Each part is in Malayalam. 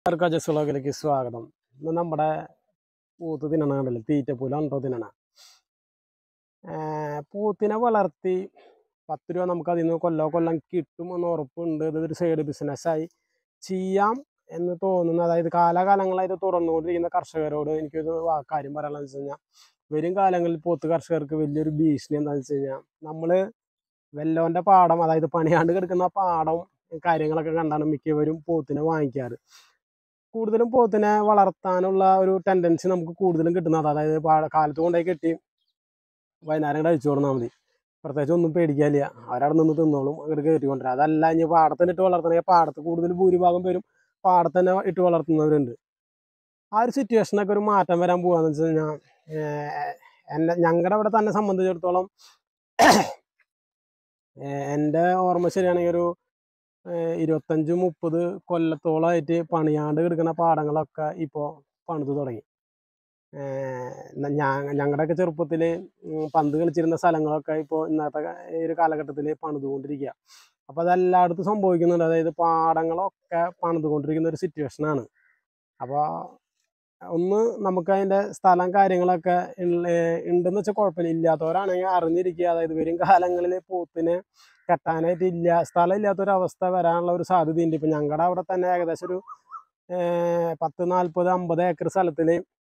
എല്ലാവർക്കും അജസ് വ്ളോഗിലേക്ക് സ്വാഗതം ഇന്ന് നമ്മുടെ പൂത്ത് തിന്നണ കണ്ടില്ലേ തീറ്റപ്പൂല ഉണ്ടോ തിന്നണ ഏർ പൂത്തിനെ വളർത്തി പത്ത് രൂപ നമുക്ക് അതിൽ നിന്ന് കൊല്ലോ കൊല്ലം കിട്ടും എന്ന് ഉറപ്പുണ്ട് ഇതൊരു സൈഡ് ബിസിനസ്സായി ചെയ്യാം എന്ന് തോന്നുന്നു അതായത് കാലാകാലങ്ങളായിട്ട് തുറന്നുകൊണ്ടിരിക്കുന്ന കർഷകരോട് എനിക്കൊരു വാ- കാര്യം പറയാനുള്ളത് വെച്ച് കഴിഞ്ഞാൽ വരും കാലങ്ങളിൽ പോത്ത് കർഷകർക്ക് വലിയൊരു ഭീഷണി എന്താണെന്ന് വെച്ച് കഴിഞ്ഞാൽ നമ്മൾ വെല്ലോൻ്റെ പാടം അതായത് പണിയാണ്ട് കിടക്കുന്ന പാടം കാര്യങ്ങളൊക്കെ കണ്ടാണ് മിക്കവരും പോത്തിനെ വാങ്ങിക്കാറ് കൂടുതലും പോത്തിനെ വളർത്താനുള്ള ഒരു ടെൻഡൻസി നമുക്ക് കൂടുതലും കിട്ടുന്നത് അതായത് പാട കാലത്ത് കൊണ്ടുപോയി കെട്ടി വൈകുന്നേരം കഴിച്ചു കൊടുന്നാൽ മതി പ്രത്യേകിച്ച് ഒന്നും പേടിക്കാനില്ല അവരവിടെ നിന്ന് തിന്നോളും അങ്ങോട്ട് കയറ്റി കൊണ്ടുവരാം അതല്ല ഇനി പാടത്തിന് ഇട്ട് വളർത്തണമെങ്കിൽ പാടത്ത് കൂടുതൽ ഭൂരിഭാഗം പേരും പാടത്ത് തന്നെ ഇട്ട് വളർത്തുന്നവരുണ്ട് ആ ഒരു സിറ്റുവേഷനൊക്കെ ഒരു മാറ്റം വരാൻ പോകാന്ന് വെച്ച് കഴിഞ്ഞാൽ എന്നെ ഞങ്ങളുടെ അവിടെ തന്നെ സംബന്ധിച്ചിടത്തോളം ഏഹ് എൻ്റെ ഓർമ്മ ശരിയാണെങ്കിൽ ഒരു ഏഹ് ഇരുപത്തഞ്ച് മുപ്പത് കൊല്ലത്തോളമായിട്ട് പണിയാണ്ട് കിടക്കുന്ന പാടങ്ങളൊക്കെ ഇപ്പോൾ പണിത് തുടങ്ങി ഞങ്ങളുടെയൊക്കെ ചെറുപ്പത്തിൽ പന്ത് കളിച്ചിരുന്ന സ്ഥലങ്ങളൊക്കെ ഇപ്പോൾ ഇന്നത്തെ ക- ഈ ഒരു കാലഘട്ടത്തിൽ പണിതുകൊണ്ടിരിക്കുക അപ്പോൾ അതെല്ലായിടത്തും സംഭവിക്കുന്നുണ്ട് അതായത് പാടങ്ങളൊക്കെ പണിതുകൊണ്ടിരിക്കുന്ന ഒരു സിറ്റുവേഷനാണ് അപ്പോൾ ഒന്ന് നമുക്ക് അതിൻ്റെ സ്ഥലം കാര്യങ്ങളൊക്കെ ഉള്ള- ഉണ്ടെന്ന് വെച്ചാൽ കുഴപ്പമില്ല ഇല്ലാത്തവരാണെങ്കിൽ അറിഞ്ഞിരിക്കുക അതായത് വരും കാലങ്ങളിൽ പോത്തിനെ കെട്ടാനായിട്ട് ഇല്ല സ്ഥലം ഇല്ലാത്തൊരവസ്ഥ വരാനുള്ള ഒരു സാധ്യതയുണ്ട് ഇപ്പം ഞങ്ങളുടെ അവിടെ തന്നെ ഏകദേശം ഒരു ഏർ പത്ത് നാൽപ്പത് അമ്പത് ഏക്കർ സ്ഥലത്തിൽ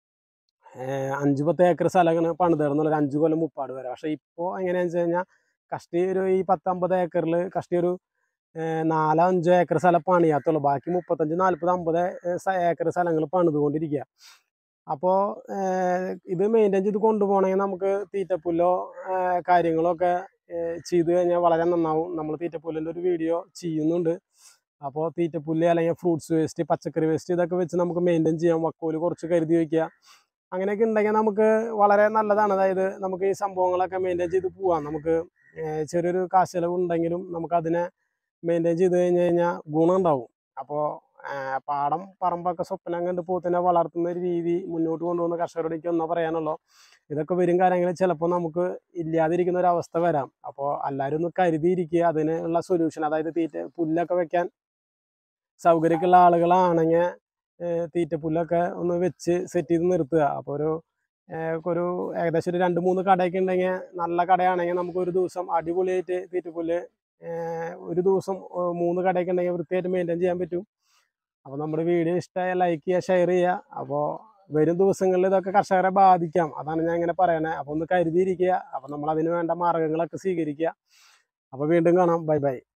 അഞ്ച് പത്ത് ഏക്കർ സ്ഥലമാണ് പണിതേർന്നുള്ളത് അഞ്ച് കൊല്ലം മുപ്പാട് വരെ പക്ഷേ ഇപ്പോൾ എങ്ങനെയാണെന്ന് വെച്ച് കഴിഞ്ഞാൽ കഷ്ടി ഒരു ഈ പത്തമ്പത് ഏക്കറിൽ കഷ്ടി ഒരു ഏർ നാലോ അഞ്ചോ ഏക്കർ സ്ഥലം പണിയാത്തുള്ളൂ ബാക്കി മുപ്പത്തഞ്ച് നാൽപ്പത് അമ്പത് ഏക്കർ സ്ഥലങ്ങൾ പണിതുകൊണ്ടിരിക്കുക അപ്പോൾ ഇത് മെയിൻറ്റെയിൻ ചെയ്ത് കൊണ്ടുപോകണമെങ്കിൽ നമുക്ക് തീറ്റപ്പുല്ലോ ഏർ കാര്യങ്ങളോ ഒക്കെ ഏർ ചെയ്ത് കഴിഞ്ഞാൽ വളരെ നന്നാവും നമ്മൾ തീറ്റപ്പുല്ലിൻ്റെ ഒരു വീഡിയോ ചെയ്യുന്നുണ്ട് അപ്പോൾ തീറ്റപ്പുല്ല് അല്ലെങ്കിൽ ഫ്രൂട്ട്സ് വേസ്റ്റ് പച്ചക്കറി വേസ്റ്റ് ഇതൊക്കെ വെച്ച് നമുക്ക് മെയിൻറ്റെയിൻ ചെയ്യാം വക്കോല് കുറച്ച് കരുതി വയ്ക്കുക അങ്ങനെയൊക്കെ ഉണ്ടെങ്കിൽ നമുക്ക് വളരെ നല്ലതാണ് അതായത് നമുക്ക് ഈ സംഭവങ്ങളൊക്കെ മെയിൻറ്റെയിൻ ചെയ്ത് പോവാം നമുക്ക് ഏർ ചെറിയൊരു കാശ് ചെലവ് ഉണ്ടെങ്കിലും നമുക്കതിനെ മെയിൻറ്റെയിൻ ചെയ്ത് കഴിഞ്ഞ് കഴിഞ്ഞാൽ ഗുണം ഉണ്ടാവും അപ്പോൾ പാടം പറമ്പൊക്കെ സ്വപ്നം കണ്ട് പോത്തിനെ വളർത്തുന്ന ഒരു രീതി മുന്നോട്ട് കൊണ്ടുപോകുന്ന കർഷകരോട് എനിക്ക് ഒന്നാ പറയാനുള്ളൂ ഇതൊക്കെ വരും കാര്യങ്ങളിൽ ചിലപ്പോൾ നമുക്ക് ഇല്ലാതിരിക്കുന്ന ഒരു അവസ്ഥ വരാം അപ്പോൾ എല്ലാവരും ഒന്ന് കരുതിയിരിക്കുക അതിനുള്ള സൊല്യൂഷൻ അതായത് തീറ്റ പുല്ലൊക്കെ വെക്കാൻ സൗകര്യമൊക്കെയുള്ള ആളുകളാണെങ്കിൽ തീറ്റപ്പുല്ലൊക്കെ ഒന്ന് വെച്ച് സെറ്റ് ചെയ്ത് നിർത്തുക അപ്പോൾ ഒരു ഏർ ഒരു ഏകദേശം ഒരു രണ്ട് മൂന്ന് കടയൊക്കെ ഉണ്ടെങ്കിൽ നല്ല കടയാണെങ്കിൽ നമുക്ക് ഒരു ദിവസം അടിപൊളിയായിട്ട് തീറ്റപ്പുല്ല് ഏർ ഒരു ദിവസം ഏർ മൂന്ന് കടയൊക്കെ ഉണ്ടെങ്കിൽ വൃത്തിയായിട്ട് മെയിൻറ്റെയിൻ ചെയ്യാൻ പറ്റും അപ്പോൾ നമ്മുടെ വീഡിയോ ഇഷ്ടമായ ലൈക്ക് ചെയ്യുക ഷെയർ ചെയ്യുക അപ്പോൾ വരും ദിവസങ്ങളിൽ ഇതൊക്കെ കർഷകരെ ബാധിക്കാം അതാണ് ഞാൻ ഇങ്ങനെ പറയണേ അപ്പോൾ ഒന്ന് കരുതിയിരിക്കുക അപ്പോൾ നമ്മൾ അതിന് വേണ്ട മാർഗ്ഗങ്ങളൊക്കെ സ്വീകരിക്കുക അപ്പോൾ വീണ്ടും കാണാം ബൈ ബൈ